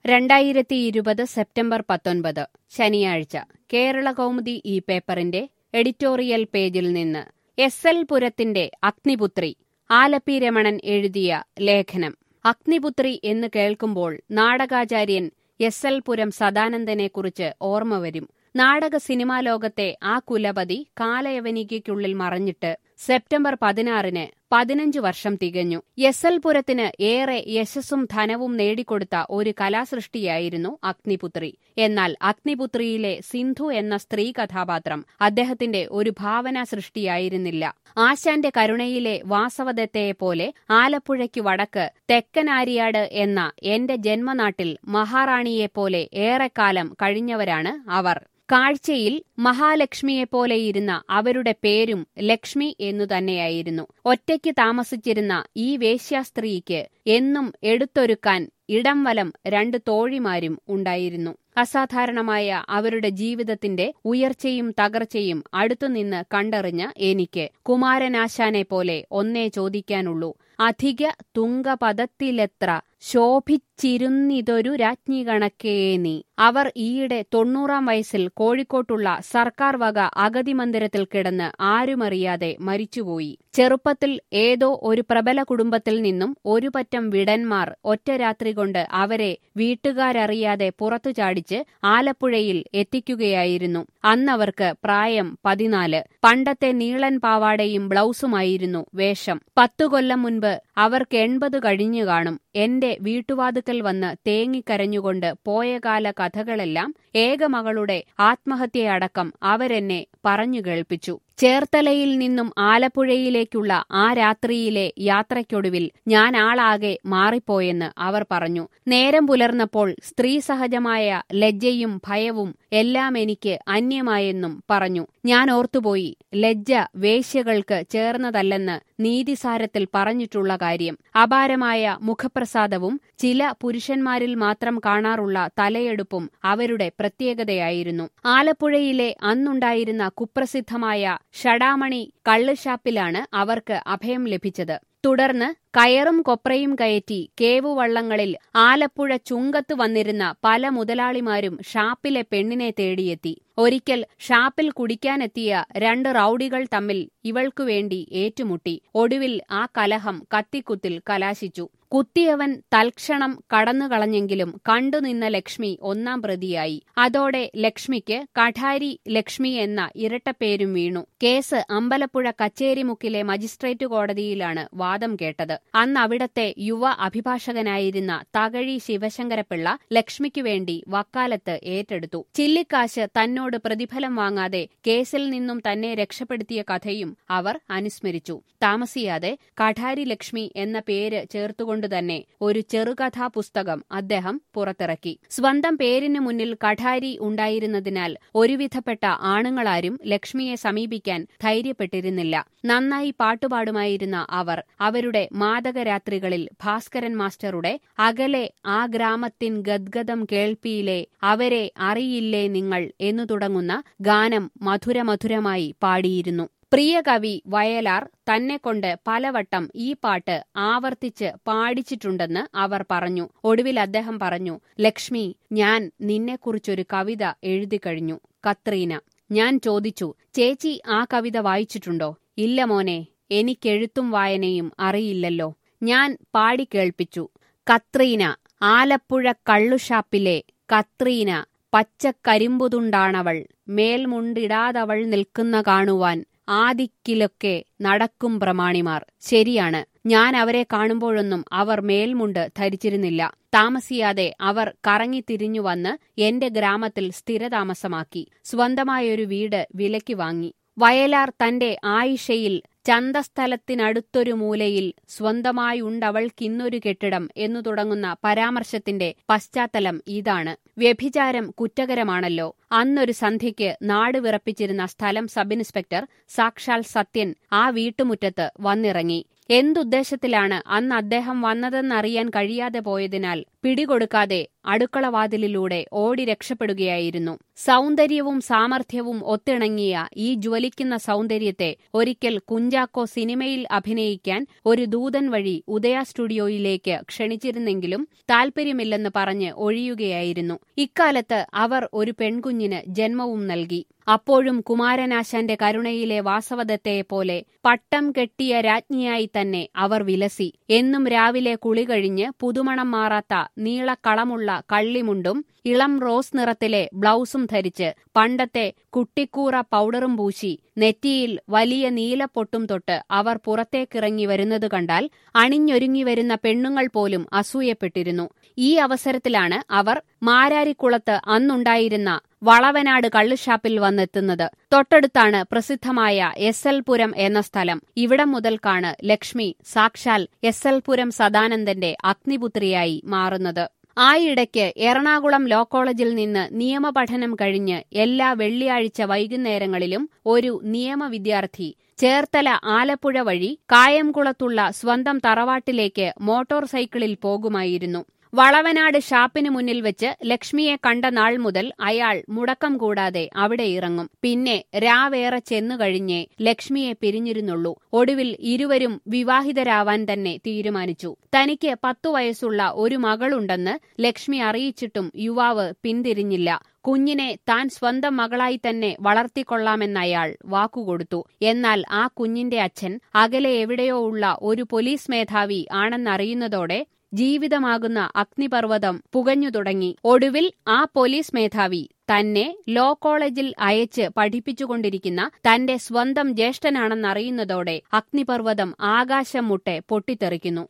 രണ്ടായിരത്തി ഇരുപത് സെപ്റ്റംബർ പത്തൊൻപത് ശനിയാഴ്ച കേരള കൗമുദി ഈ പേപ്പറിന്റെ എഡിറ്റോറിയൽ പേജിൽ നിന്ന് എസ് എൽ പുരത്തിന്റെ അഗ്നിപുത്രി ആലപ്പി രമണൻ എഴുതിയ ലേഖനം അഗ്നിപുത്രി എന്ന് കേൾക്കുമ്പോൾ നാടകാചാര്യൻ എസ് എൽ പുരം സദാനന്ദനെക്കുറിച്ച് ഓർമ്മ വരും നാടക സിനിമാ ലോകത്തെ ആ കുലപതി കാലയവനികയ്ക്കുള്ളിൽ മറഞ്ഞിട്ട് സെപ്റ്റംബർ പതിനാറിന് പതിനഞ്ച് വർഷം തികഞ്ഞു എസ് എൽ പുരത്തിന് ഏറെ യശസ്സും ധനവും നേടിക്കൊടുത്ത ഒരു കലാസൃഷ്ടിയായിരുന്നു അഗ്നിപുത്രി എന്നാൽ അഗ്നിപുത്രിയിലെ സിന്ധു എന്ന സ്ത്രീ കഥാപാത്രം അദ്ദേഹത്തിന്റെ ഒരു ഭാവനാ സൃഷ്ടിയായിരുന്നില്ല ആശാന്റെ കരുണയിലെ വാസവദത്തയെപ്പോലെ ആലപ്പുഴയ്ക്ക് വടക്ക് തെക്കനാരിയാട് എന്ന എന്റെ ജന്മനാട്ടിൽ മഹാറാണിയെപ്പോലെ ഏറെക്കാലം കഴിഞ്ഞവരാണ് അവർ കാഴ്ചയിൽ മഹാലക്ഷ്മിയെപ്പോലെയിരുന്ന അവരുടെ പേരും ലക്ഷ്മി എന്നു തന്നെയായിരുന്നു ഒറ്റയ്ക്ക് താമസിച്ചിരുന്ന ഈ വേശ്യാസ്ത്രീക്ക് എന്നും എടുത്തൊരുക്കാൻ ഇടം വലം രണ്ട് തോഴിമാരും ഉണ്ടായിരുന്നു അസാധാരണമായ അവരുടെ ജീവിതത്തിന്റെ ഉയർച്ചയും തകർച്ചയും അടുത്തുനിന്ന് കണ്ടറിഞ്ഞ എനിക്ക് കുമാരനാശാനെ പോലെ ഒന്നേ ചോദിക്കാനുള്ളൂ അധിക തുങ്കപദത്തിലെത്ര ശോഭിച്ചിരുന്നിതൊരു രാജ്ഞി കണക്കേ നീ അവർ ഈയിടെ തൊണ്ണൂറാം വയസ്സിൽ കോഴിക്കോട്ടുള്ള സർക്കാർ വക അഗതി മന്ദിരത്തിൽ കിടന്ന് ആരുമറിയാതെ മരിച്ചുപോയി ചെറുപ്പത്തിൽ ഏതോ ഒരു പ്രബല കുടുംബത്തിൽ നിന്നും ഒരു പറ്റം വിടന്മാർ ഒറ്റ രാത്രി കൊണ്ട് അവരെ വീട്ടുകാരറിയാതെ പുറത്തു ചാടിച്ച് ആലപ്പുഴയിൽ എത്തിക്കുകയായിരുന്നു അന്നവർക്ക് പ്രായം പതിനാല് പണ്ടത്തെ നീളൻ പാവാടയും ബ്ലൗസുമായിരുന്നു വേഷം പത്തു കൊല്ലം മുൻപ് അവർക്ക് എൺപത് കഴിഞ്ഞു കാണും എന്റെ വീട്ടുവാതുക്കൽ വന്ന് തേങ്ങിക്കരഞ്ഞുകൊണ്ട് പോയകാല കഥകളെല്ലാം ഏകമകളുടെ ആത്മഹത്യയടക്കം അവരെന്നെ പറഞ്ഞു കേൾപ്പിച്ചു ചേർത്തലയിൽ നിന്നും ആലപ്പുഴയിലേക്കുള്ള ആ രാത്രിയിലെ യാത്രയ്ക്കൊടുവിൽ ഞാൻ ആളാകെ മാറിപ്പോയെന്ന് അവർ പറഞ്ഞു നേരം പുലർന്നപ്പോൾ സ്ത്രീ സഹജമായ ലജ്ജയും ഭയവും എല്ലാം എനിക്ക് അന്യമായെന്നും പറഞ്ഞു ഞാൻ ഓർത്തുപോയി ലജ്ജ വേശ്യകൾക്ക് ചേർന്നതല്ലെന്ന് നീതിസാരത്തിൽ പറഞ്ഞിട്ടുള്ള കാര്യം അപാരമായ മുഖപ്രസാദവും ചില പുരുഷന്മാരിൽ മാത്രം കാണാറുള്ള തലയെടുപ്പും അവരുടെ പ്രത്യേകതയായിരുന്നു ആലപ്പുഴയിലെ അന്നുണ്ടായിരുന്ന കുപ്രസിദ്ധമായ ഷടാമണി കള്ളുഷാപ്പിലാണ് അവർക്ക് അഭയം ലഭിച്ചത് തുടർന്ന് കയറും കൊപ്രയും കയറ്റി കേവുവള്ളങ്ങളിൽ ആലപ്പുഴ ചുങ്കത്ത് വന്നിരുന്ന പല മുതലാളിമാരും ഷാപ്പിലെ പെണ്ണിനെ തേടിയെത്തി ഒരിക്കൽ ഷാപ്പിൽ കുടിക്കാനെത്തിയ രണ്ട് റൌഡികൾ തമ്മിൽ ഇവൾക്കു വേണ്ടി ഏറ്റുമുട്ടി ഒടുവിൽ ആ കലഹം കത്തിക്കുത്തിൽ കലാശിച്ചു കുത്തിയവൻ തൽക്ഷണം കടന്നുകളഞ്ഞെങ്കിലും കണ്ടുനിന്ന ലക്ഷ്മി ഒന്നാം പ്രതിയായി അതോടെ ലക്ഷ്മിക്ക് കഠാരി ലക്ഷ്മി എന്ന ഇരട്ടപ്പേരും വീണു കേസ് അമ്പലപ്പുഴ കച്ചേരിമുക്കിലെ മജിസ്ട്രേറ്റ് കോടതിയിലാണ് വാദം കേട്ടത് അന്ന് അവിടത്തെ യുവ അഭിഭാഷകനായിരുന്ന തകഴി ശിവശങ്കരപിള്ള ലക്ഷ്മിക്കു വേണ്ടി വക്കാലത്ത് ഏറ്റെടുത്തു ചില്ലിക്കാശ് തന്നോട് പ്രതിഫലം വാങ്ങാതെ കേസിൽ നിന്നും തന്നെ രക്ഷപ്പെടുത്തിയ കഥയും അവർ അനുസ്മരിച്ചു താമസിയാതെ കഠാരി ലക്ഷ്മി എന്ന പേര് ചേർത്തുകൊണ്ടുതന്നെ ഒരു ചെറുകഥാ പുസ്തകം അദ്ദേഹം പുറത്തിറക്കി സ്വന്തം പേരിന് മുന്നിൽ കഠാരി ഉണ്ടായിരുന്നതിനാൽ ഒരുവിധപ്പെട്ട ആണുങ്ങളാരും ലക്ഷ്മിയെ സമീപിക്കാൻ ധൈര്യപ്പെട്ടിരുന്നില്ല നന്നായി പാട്ടുപാടുമായിരുന്ന അവർ അവരുടെ മാദകരാത്രികളിൽ ഭാസ്കരൻ മാസ്റ്ററുടെ അകലെ ആ ഗ്രാമത്തിൻ ഗദ്ഗതം കേൾപ്പിയിലെ അവരെ അറിയില്ലേ നിങ്ങൾ എന്നു തുടങ്ങുന്ന ഗാനം മധുരമധുരമായി പാടിയിരുന്നു പ്രിയ കവി വയലാർ തന്നെക്കൊണ്ട് പലവട്ടം ഈ പാട്ട് ആവർത്തിച്ച് പാടിച്ചിട്ടുണ്ടെന്ന് അവർ പറഞ്ഞു ഒടുവിൽ അദ്ദേഹം പറഞ്ഞു ലക്ഷ്മി ഞാൻ നിന്നെക്കുറിച്ചൊരു കവിത എഴുതിക്കഴിഞ്ഞു കത്രീന ഞാൻ ചോദിച്ചു ചേച്ചി ആ കവിത വായിച്ചിട്ടുണ്ടോ ഇല്ല മോനെ എനിക്കെഴുത്തും വായനയും അറിയില്ലല്ലോ ഞാൻ പാടിക്കേൾപ്പിച്ചു കത്രീന ആലപ്പുഴ കള്ളുഷാപ്പിലെ കത്രീന പച്ചക്കരിമ്പുതുണ്ടാണവൾ മേൽമുണ്ടിടാതവൾ നിൽക്കുന്ന കാണുവാൻ ആദിക്കിലൊക്കെ നടക്കും പ്രമാണിമാർ ശരിയാണ് ഞാൻ അവരെ കാണുമ്പോഴൊന്നും അവർ മേൽമുണ്ട് ധരിച്ചിരുന്നില്ല താമസിയാതെ അവർ കറങ്ങിത്തിരിഞ്ഞു വന്ന് എന്റെ ഗ്രാമത്തിൽ സ്ഥിരതാമസമാക്കി സ്വന്തമായൊരു വീട് വിലയ്ക്ക് വാങ്ങി വയലാർ തന്റെ ആയിഷയിൽ ചന്തസ്ഥലത്തിനടുത്തൊരു മൂലയിൽ സ്വന്തമായുണ്ടവൾക്കിന്നൊരു കെട്ടിടം എന്നു തുടങ്ങുന്ന പരാമർശത്തിന്റെ പശ്ചാത്തലം ഇതാണ് വ്യഭിചാരം കുറ്റകരമാണല്ലോ അന്നൊരു സന്ധ്യയ്ക്ക് നാട് വിറപ്പിച്ചിരുന്ന സ്ഥലം സബ് ഇൻസ്പെക്ടർ സാക്ഷാൽ സത്യൻ ആ വീട്ടുമുറ്റത്ത് വന്നിറങ്ങി എന്തുദ്ദേശത്തിലാണ് അന്ന് അദ്ദേഹം വന്നതെന്നറിയാൻ കഴിയാതെ പോയതിനാൽ പിടികൊടുക്കാതെ അടുക്കളവാതിലിലൂടെ ഓടി രക്ഷപ്പെടുകയായിരുന്നു സൗന്ദര്യവും സാമർഥ്യവും ഒത്തിണങ്ങിയ ഈ ജ്വലിക്കുന്ന സൗന്ദര്യത്തെ ഒരിക്കൽ കുഞ്ചാക്കോ സിനിമയിൽ അഭിനയിക്കാൻ ഒരു ദൂതൻ വഴി ഉദയ സ്റ്റുഡിയോയിലേക്ക് ക്ഷണിച്ചിരുന്നെങ്കിലും താൽപര്യമില്ലെന്ന് പറഞ്ഞ് ഒഴിയുകയായിരുന്നു ഇക്കാലത്ത് അവർ ഒരു പെൺകുഞ്ഞിന് ജന്മവും നൽകി അപ്പോഴും കുമാരനാശാന്റെ കരുണയിലെ വാസവദത്തെയെപ്പോലെ പട്ടം കെട്ടിയ രാജ്ഞിയായി തന്നെ അവർ വിലസി എന്നും രാവിലെ കുളി കഴിഞ്ഞ് പുതുമണം മാറാത്ത നീളക്കളമുള്ള കള്ളിമുണ്ടും ഇളം റോസ് നിറത്തിലെ ബ്ലൗസും ധരിച്ച് പണ്ടത്തെ കുട്ടിക്കൂറ പൗഡറും പൂശി നെറ്റിയിൽ വലിയ നീലപ്പൊട്ടും തൊട്ട് അവർ പുറത്തേക്കിറങ്ങി വരുന്നത് കണ്ടാൽ അണിഞ്ഞൊരുങ്ങി വരുന്ന പെണ്ണുങ്ങൾ പോലും അസൂയപ്പെട്ടിരുന്നു ഈ അവസരത്തിലാണ് അവർ മാരാരിക്കുളത്ത് അന്നുണ്ടായിരുന്ന വളവനാട് കള്ളുഷാപ്പിൽ വന്നെത്തുന്നത് തൊട്ടടുത്താണ് പ്രസിദ്ധമായ എസ് എൽ പുരം എന്ന സ്ഥലം ഇവിടം മുതൽക്കാണ് ലക്ഷ്മി സാക്ഷാൽ എസ് എൽ പുരം സദാനന്ദന്റെ അഗ്നിപുത്രിയായി മാറുന്നത് ആയിടയ്ക്ക് എറണാകുളം ലോ കോളേജിൽ നിന്ന് നിയമപഠനം കഴിഞ്ഞ് എല്ലാ വെള്ളിയാഴ്ച വൈകുന്നേരങ്ങളിലും ഒരു നിയമ വിദ്യാർത്ഥി ചേർത്തല ആലപ്പുഴ വഴി കായംകുളത്തുള്ള സ്വന്തം തറവാട്ടിലേക്ക് മോട്ടോർ സൈക്കിളിൽ പോകുമായിരുന്നു വളവനാട് ഷാപ്പിന് മുന്നിൽ വെച്ച് ലക്ഷ്മിയെ കണ്ട നാൾ മുതൽ അയാൾ മുടക്കം കൂടാതെ അവിടെ ഇറങ്ങും പിന്നെ രാവേറെ ചെന്നു കഴിഞ്ഞേ ലക്ഷ്മിയെ പിരിഞ്ഞിരുന്നുള്ളൂ ഒടുവിൽ ഇരുവരും വിവാഹിതരാവാൻ തന്നെ തീരുമാനിച്ചു തനിക്ക് പത്തു വയസ്സുള്ള ഒരു മകളുണ്ടെന്ന് ലക്ഷ്മി അറിയിച്ചിട്ടും യുവാവ് പിന്തിരിഞ്ഞില്ല കുഞ്ഞിനെ താൻ സ്വന്തം മകളായി തന്നെ വളർത്തിക്കൊള്ളാമെന്നയാൾ വാക്കുകൊടുത്തു എന്നാൽ ആ കുഞ്ഞിന്റെ അച്ഛൻ അകലെ എവിടെയോ ഉള്ള ഒരു പോലീസ് മേധാവി ആണെന്നറിയുന്നതോടെ ജീവിതമാകുന്ന അഗ്നിപർവ്വതം പുകഞ്ഞു തുടങ്ങി ഒടുവിൽ ആ പോലീസ് മേധാവി തന്നെ ലോ കോളേജിൽ അയച്ച് പഠിപ്പിച്ചുകൊണ്ടിരിക്കുന്ന തന്റെ സ്വന്തം ജ്യേഷ്ഠനാണെന്നറിയുന്നതോടെ അഗ്നിപർവ്വതം ആകാശം മുട്ടെ പൊട്ടിത്തെറിക്കുന്നു